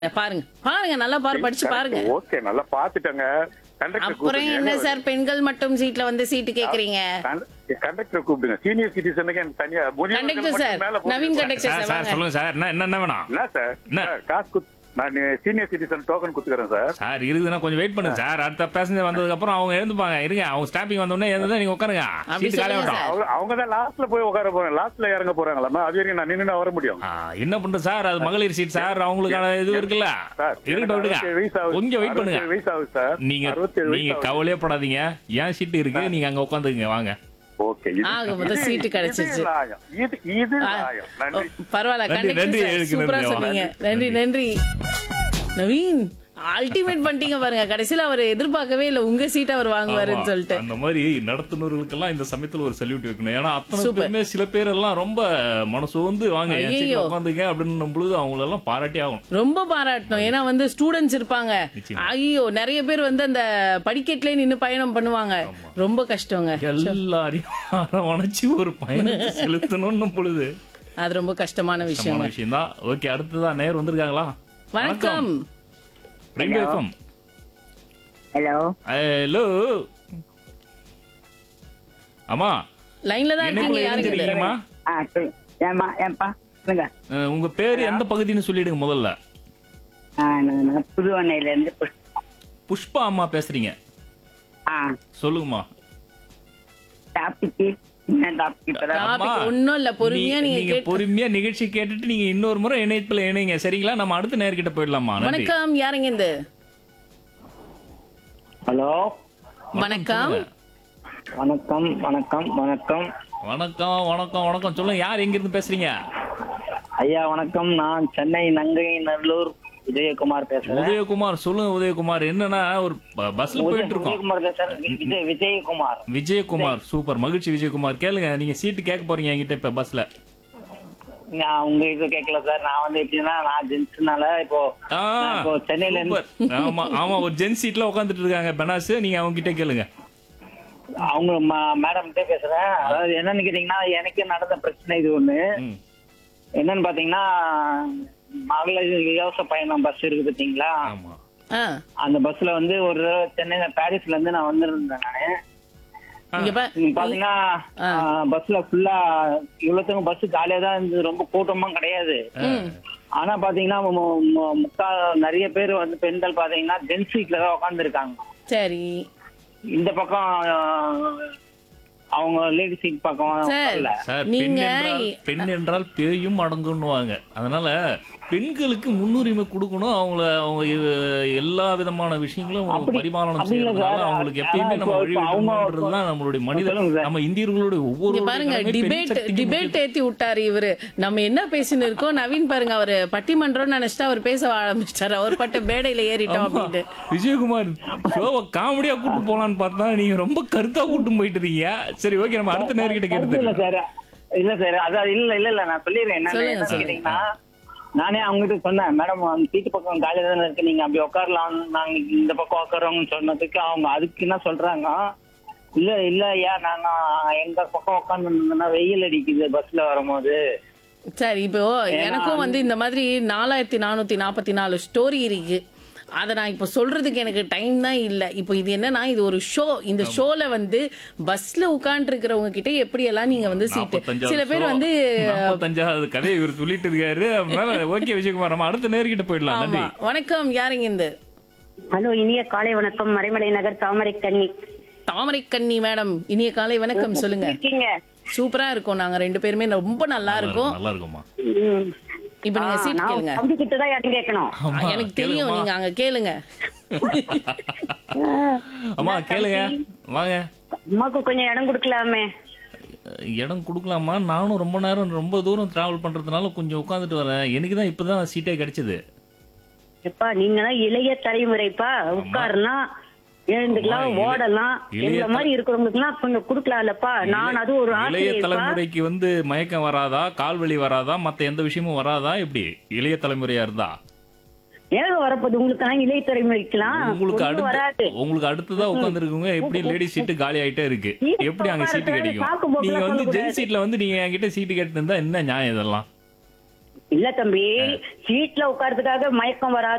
பாருங்க பாருங்க நல்லா பாரு படிச்சு பாருங்க ஓகே நல்லா பாத்துட்டேங்க கண்டக்டர் அப்புறம் என்ன சார் பெண்கள் மட்டும் சீட்ல வந்து சீட்டு கேக்குறீங்க கண்டக்டர் கூப்பிடுங்க சீனியர் சிட்டிசனுக்கு எனக்கு தனியா முதியோர்களுக்கு கண்டக்டர் மட்டும் சார் மேல போடுங்க Naveen sir. Conductor sir sir sir வாங்க சொல்லுங்க சார் என்ன என்ன என்ன வேணும் என்ன சார் என்ன? சார், காசு குத் நான் சீனியர் சிட்டிசன் டோக்கன் குத்துக்கிறேன் சார் சார் இருக்குதுன்னா கொஞ்சம் வெயிட் பண்ணுங்க சார் அடுத்த பேசஞ்சர் வந்ததுக்கு அப்புறம் அவங்க எழுந்துப்பாங்க இருங்க அவங்க ஸ்டாப்பிங் வந்த உடனே எழுந்து நீங்க உட்காருங்க அப்படி சீட்டு காலி சொல்லுங்க ஆகட்டும் சார். அவங்க அவங்க தான் லாஸ்ட்ல போய் உட்கார போறாங்க லாஸ்ட்ல இறங்க போறாங்களா அது வரைக்கும் நான் நின்று வர முடியும் ஆ, என்ன பண்றது சார் அது மகளிர் சீட் சார் அவங்களுக்கான இது இருக்குல்ல சார் இருக்கட்டும் அறுபத்தேழு வயசு விடுங்க ஆகுது. கொஞ்சம் வெயிட் பண்ணுங்க அறுபத்தேழு வயசு ஆகுது சார் நீங்க அறுபத்தேழு நீங்க வயசு ஆகுது. கவலையே படாதீங்க ஏன் சீட்டு இருக்கு நீங்க அங்க உட்காந்துக்குங்க வாங்க ஓகே இது- ஆக மொத்தம் இது- சீட்டு இது கிடைச்சிருச்சு. நியாயம். இது இது ஆ, நியாயம். நன்றி ஓ, பரவாயில்ல நன்றி, கண்டக்டர் நன்றி, சார் எழுதுக்கு சூப்பரா நன்றி, சொன்னீங்க நன்றி. நன்றி நன்றி நவீன் அல்டிமேட் பண்ணிட்டீங்க பாருங்க கடைசியில அவர் எதிர்பார்க்கவே இல்ல உங்க சீட் அவர் வாங்குவாருன்னு ஆமா. சொல்லிட்டு அந்த மாதிரி நடத்துனர்களுக்கெல்லாம் இந்த சமயத்துல ஒரு சல்யூட் வைக்கணும் ஏன்னா அத்தனை Super. பேருமே சில பேர் எல்லாம் ரொம்ப மனசு வந்து வாங்க என் சீட்ல ஐயையோ. உட்காந்துங்க அப்படின்னு பொழுது அவங்கள எல்லாம் பாராட்டி ஆகணும் ரொம்ப பாராட்டணும் ஏன்னா வந்து ஸ்டூடெண்ட்ஸ் இருப்பாங்க நிச்சயமா. ஐயோ நிறைய பேர் வந்து அந்த படிக்கட்டுல நின்னு பயணம் பண்ணுவாங்க ரொம்ப கஷ்டங்க எல்லாரையும் அரவணைச்சு ஒரு பயணத்தை செலுத்தணும்னு பொழுது அது ரொம்ப கஷ்டமான விஷயம் கஷ்டமான விஷயம் தான் ஓகே அடுத்ததான் நேர் வந்திருக்காங்களா வணக்கம் ரெண்டு எஃப்எம் ஹலோ ஹலோ அம்மா லைன்ல தான் இருக்கீங்க என்னைக்குள்ள யாருங்க இது? எழுந்திருக்கீங்கம்மா ஆ சொல்லு ஏம்மா ஏன்பா சொல்லுங்க அஹ், உங்க பேர் எந்த பகுதின்னு சொல்லிடுங்க முதல்ல ஆ நான் புதுவண்ணையில இருந்து புஷ்- புஷ்பா அம்மா பேசுறீங்க ஆ சொல்லுங்கம்மா டாபிக் என்ன டாபிக் இப்பதான் Topic அம்மா, ஒண்ணும் இல்ல பொறுமையா நீ- நீங்க நீங்க கேட்டு பொறுமையா நிகழ்ச்சி கேட்டுட்டு நீங்க இன்னொரு முறை இணையத்துல இணைங்க சரிங்களா நம்ம அடுத்த நேர்கிட்ட போயிடலாமா நன்றி வணக்கம் யாருங்க இந்த ஹலோ வணக்கம் வணக்கம் வணக்கம் வணக்கம் வணக்கம் வணக்கம் வணக்கம் சொல்லுங்க யார் எங்க இருந்து பேசுறீங்க ஐயா வணக்கம் நான் சென்னை நங்கை நல்லூர் விஜயகுமார் பேசுறேன் உதயகுமார் சொல்லுங்க உதயகுமார் என்னன்னா ஒரு ப- பஸ்ல போயிட்டு இருக்கோம் விஜயகுமார் பேசுறேன் வி- விஜய் விஜயகுமார் விஜயகுமார் சூப்பர் மகிழ்ச்சி விஜயகுமார் கேளுங்க நீங்க சீட்டு கேட்க போறீங்க என்கிட்ட இப்ப பஸ்ல நான் உங்க இது கேட்கல சார் நான் வந்து எப்படின்னா நான் ஜென்ஸ்னால இப்போ ஆ, நான் இப்போ சென்னையில இருந்து சூப்பர். ஆமா ஆமா ஒரு ஜென் சீட்ல உட்காந்துட்டு இருக்காங்க பெனாஸ் நீங்க அவங்க கிட்ட கேளுங்க அவங்க மேடம் கிட்டே பேசுறேன் அதாவது என்னன்னு கேட்டீங்கன்னா எனக்கு நடந்த பிரச்சனை இது ஒண்ணு ம். என்னன்னு பாத்தீங்கன்னா மகளிர் இலவச பயணம் பஸ் இருக்கு பாத்தீங்களா ஆமா ஆ, அந்த பஸ்ல வந்து ஒரு தடவை சென்னையில பாரிஸ்ல இருந்து நான் வந்திருந்தேன் நானு இங்க பா நீங்க பாத்தீங்கன்னா பஸ்ல ஃபுல்லா இவ்வளவுக்கும் பஸ் காலியா தான் இருந்தது ரொம்ப கூட்டமா கிடையாது ஆனா பாத்தீங்கன்னா மு- மு- முக்கா நிறைய பேர் வந்து பெண்கள் பாத்தீங்கன்னா ஜென்ஸ் சீட்ல தான் உட்காந்துருக்காங்க சரி இந்த பக்கம் ஆஹ், அவங்க லேடி சீட் பக்கம் சார் உட்காரல. சார் பெண் நீங்க என்றால் பெண் என்றால் பேயும் அடங்குன்னுவாங்க அதனால பெண்களுக்கு முன்னுரிமை கொடுக்கணும் அவங்கள அவங்க இ- எல்லா விதமான விஷயங்களும் அப்படி- பரிமாணம் அப்படி இல்ல செய்யறதுனால சார். அவங்களுக்கு எப்பயுமே நம்ம ஆனா வழி இப்ப அவங்க- விடணுன்றதுதான் நம்மளுடைய மனித சொல்லுங்க சார். நம்ம இந்தியர்களுடைய ஒவ்வொரு இங்க பாருங்க டிபேட் டிபேட் ஏத்தி விட்டாரு இவரு நம்ம என்ன பேசின்னு இருக்கோம் நவீன் பாருங்க அவரு பட்டிமன்றம் நினைச்சிட்டு அவர் பேச ஆரம்பிச்சிட்டாரு அவர் பட்ட மேடையில ஏறிட்டோம் அப்படின்ட்டு விஜயகுமார் ஷோவை காமெடியா கூட்டு போலான்னு பார்த்தா நீங்க ரொம்ப கருத்தா கூட்டு போயிட்டு இருக்கீங்க சரி ஓகே நம்ம அடுத்த நேர்கிட்ட கருத்து இல்ல கேட்டு சார் இல்ல சார் அதான் இல்ல இல்ல இல்ல நான் சொல்லிடுறேன் என்ன சொல்லுங்க, என்னன்னு சொல்லுங்க. கேட்டீங்கன்னா நானே அவங்ககிட்ட சொன்னேன் மேடம் அந்த சீட்டு பக்கம் காலியா தானே இருக்கு நீங்க அப்படி உட்காரலாம் நாங்க இந்த பக்கம் உட்காரோங்கன்னு சொன்னதுக்கு அவங்க அதுக்கு என்ன சொல்றாங்க இல்ல இல்ல ஐயா நாங்க எங்க பக்கம் உட்காந்துருந்தோம்னா வெயில் அடிக்குது பஸ்ல வரும்போது சரி இப்போ எனக்கும் வந்து இந்த மாதிரி நாலாயிரத்தி நானூத்தி நாற்பத்தி நாலு ஸ்டோரி இருக்கு அதை நான் இப்போ சொல்றதுக்கு எனக்கு டைம் தான் இல்லை இப்போ இது என்னன்னா இது ஒரு ஷோ இந்த ஷோல வந்து பஸ்ல உட்கார்ந்து இருக்கிறவங்க கிட்ட எப்படி எல்லாம் நீங்க வந்து சீட்டு சில பேர் வந்து நாற்பத்தஞ்சாவது கதையை இவர் சொல்லிட்டு இருக்காரு அதனால ஓகே விஜயகுமார் நம்ம அடுத்த நேர்கிட்ட போயிடலாம் நன்றி ஆமா வணக்கம் யாருங்க இந்த ஹலோ இனிய காலை வணக்கம் மறைமலை நகர் தாமரை கண்ணி தாமரை கண்ணி மேடம் இனிய காலை வணக்கம் சொல்லுங்க இருக்கீங்க சூப்பரா இருக்கும் நாங்க ரெண்டு பேருமே ரொம்ப நல்லா இருக்கும் நல்லா இருக்குமா ம். இப்போ நீங்க ஆ, சீட் நான் கேளுங்க தம்பி கிட்ட தான் யாரும் கேட்கணும் ஆமா, எனக்கு தெரியும் கேளுங்கம்மா. நீங்க அங்க கேளுங்க அம்மா கேளுங்க வாங்க அம்மாக்கு கொஞ்சம் இடம் கொடுக்கலாமே இடம் கொடுக்கலாமா நானும் ரொம்ப நேரம் ரொம்ப தூரம் டிராவல் பண்றதுனால கொஞ்சம் உட்காந்துட்டு வரேன் எனக்கு தான் இப்பதான் சீட்டே கிடைச்சது எப்பா நீங்க தான் இளைய தலைமுறைப்பா உட்காருனா எழுந்துக்கலாம் அம்மா, இளைய- ஓடலாம் இளைய எங்களை த- மாதிரி இருக்கிறவங்களுக்கு எல்லாம் கொஞ்சம் கொடுக்கலாம்லப்பா நான் அது ஒரு இளைய ஆசிரியப்பா தலைமுறைக்கு வந்து மயக்கம் வராதா கால்வலி வராதா மத்த எந்த விஷயமும் வராதா எப்படி இளைய தலைமுறையா இருந்தா ஏக வரப்போது உங்களுக்கு தான் இளைய தலைமுறைக்கலாம் உங்களுக்கு ஒண்ணும் வராது அடுத்து உங்களுக்கு அடுத்ததா உட்காந்துருக்கவங்க எப்படி லேடி சீட்டு காலி ஆயிட்டே இருக்கு சீட்டு எப்படி அங்க சீட்டு உட்கார்றது கிடைக்கும் சாக்கு போக்குல நீங்க வந்து ஜென் சொல்லக்கூடாது. சீட்ல வந்து நீங்க என்கிட்ட சீட்டு கேட்டு இருந்தா என்ன நியாயம் இதெல்லாம் இல்ல தம்பி சீட்ல உட்கார்றதுக்காக மயக்கம் வராது